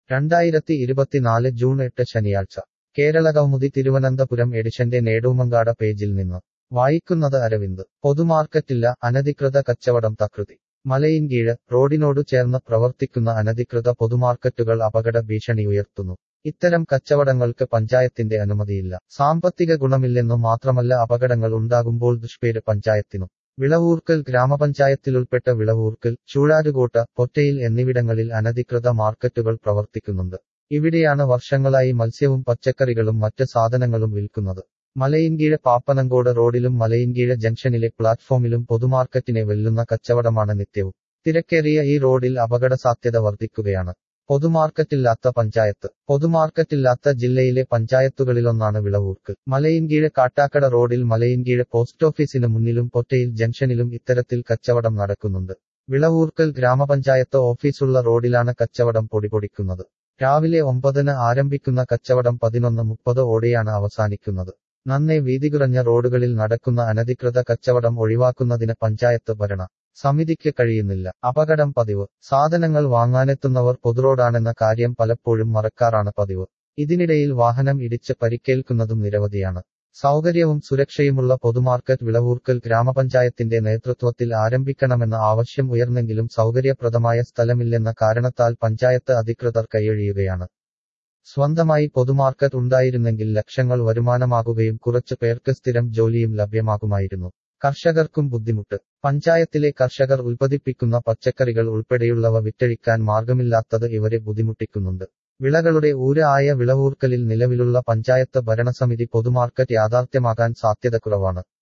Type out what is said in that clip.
രണ്ടായിരത്തി ഇരുപത്തിനാല് ജൂൺ എട്ട് ശനിയാഴ്ച കേരള കൗമുദി തിരുവനന്തപുരം എഡിഷന്റെ നേടൂമങ്കാട പേജിൽ നിന്ന് വായിക്കുന്നത് അരവിന്ദ് പൊതുമാർക്കറ്റില്ല അനധികൃത കച്ചവടം തകൃതി മലയിൻകീഴ് റോഡിനോടു ചേർന്ന് പ്രവർത്തിക്കുന്ന അനധികൃത പൊതുമാർക്കറ്റുകൾ അപകട ഭീഷണി ഉയർത്തുന്നു ഇത്തരം കച്ചവടങ്ങൾക്ക് പഞ്ചായത്തിന്റെ അനുമതിയില്ല സാമ്പത്തിക ഗുണമില്ലെന്നു മാത്രമല്ല അപകടങ്ങൾ ഉണ്ടാകുമ്പോൾ ദുഷ്പേര് പഞ്ചായത്തിനും വിളവൂർക്കൽ ഗ്രാമപഞ്ചായത്തിലുൾപ്പെട്ട വിളവൂർക്കൽ ചൂഴാരുകോട്ട പൊറ്റയിൽ എന്നിവിടങ്ങളിൽ അനധികൃത മാർക്കറ്റുകൾ പ്രവർത്തിക്കുന്നുണ്ട് ഇവിടെയാണ് വർഷങ്ങളായി മത്സ്യവും പച്ചക്കറികളും മറ്റ് സാധനങ്ങളും വിൽക്കുന്നത് മലയിൻകീഴ് പാപ്പനങ്കോട് റോഡിലും മലയിൻകീഴ് ജംഗ്ഷനിലെ പ്ലാറ്റ്ഫോമിലും പൊതുമാർക്കറ്റിനെ വെല്ലുന്ന കച്ചവടമാണ് നിത്യവും തിരക്കേറിയ ഈ റോഡിൽ അപകട സാധ്യത വർദ്ധിക്കുകയാണ് പൊതുമാർക്കറ്റില്ലാത്ത പഞ്ചായത്ത് പൊതുമാർക്കറ്റില്ലാത്ത ജില്ലയിലെ പഞ്ചായത്തുകളിലൊന്നാണ് വിളവൂർക്ക് മലയിൻകീഴ് കാട്ടാക്കട റോഡിൽ മലയിൻകീഴ് പോസ്റ്റ് ഓഫീസിന് മുന്നിലും പൊറ്റയിൽ ജംഗ്ഷനിലും ഇത്തരത്തിൽ കച്ചവടം നടക്കുന്നുണ്ട് വിളവൂർക്കൽ ഗ്രാമപഞ്ചായത്ത് ഓഫീസുള്ള റോഡിലാണ് കച്ചവടം പൊടിപൊടിക്കുന്നത് രാവിലെ ഒമ്പതിന് ആരംഭിക്കുന്ന കച്ചവടം പതിനൊന്ന് മുപ്പത് ഓടെയാണ് അവസാനിക്കുന്നത് നന്നേ വീതി കുറഞ്ഞ റോഡുകളിൽ നടക്കുന്ന അനധികൃത കച്ചവടം ഒഴിവാക്കുന്നതിന് പഞ്ചായത്ത് ഭരണ സമിതിക്ക് കഴിയുന്നില്ല അപകടം പതിവ് സാധനങ്ങൾ വാങ്ങാനെത്തുന്നവർ പൊതുറോഡാണെന്ന കാര്യം പലപ്പോഴും മറക്കാറാണ് പതിവ് ഇതിനിടയിൽ വാഹനം ഇടിച്ച് പരിക്കേൽക്കുന്നതും നിരവധിയാണ് സൗകര്യവും സുരക്ഷയുമുള്ള പൊതുമാർക്കറ്റ് വിളവൂർക്കൽ ഗ്രാമപഞ്ചായത്തിന്റെ നേതൃത്വത്തിൽ ആരംഭിക്കണമെന്ന ആവശ്യം ഉയർന്നെങ്കിലും സൗകര്യപ്രദമായ സ്ഥലമില്ലെന്ന കാരണത്താൽ പഞ്ചായത്ത് അധികൃതർ കൈയൊഴിയുകയാണ് സ്വന്തമായി പൊതുമാർക്കറ്റ് ഉണ്ടായിരുന്നെങ്കിൽ ലക്ഷങ്ങൾ വരുമാനമാകുകയും കുറച്ചു പേർക്ക് സ്ഥിരം ജോലിയും ലഭ്യമാകുമായിരുന്നു കർഷകർക്കും ബുദ്ധിമുട്ട് പഞ്ചായത്തിലെ കർഷകർ ഉൽപ്പതിപ്പിക്കുന്ന പച്ചക്കറികൾ ഉൾപ്പെടെയുള്ളവ വിറ്റഴിക്കാൻ മാർഗമില്ലാത്തത് ഇവരെ ബുദ്ധിമുട്ടിക്കുന്നുണ്ട് വിളകളുടെ ഊര ആയ വിളവൂർക്കലിൽ നിലവിലുള്ള പഞ്ചായത്ത് ഭരണസമിതി പൊതുമാർക്കറ്റ് യാഥാർത്ഥ്യമാകാൻ സാധ്യത കുറവാണ്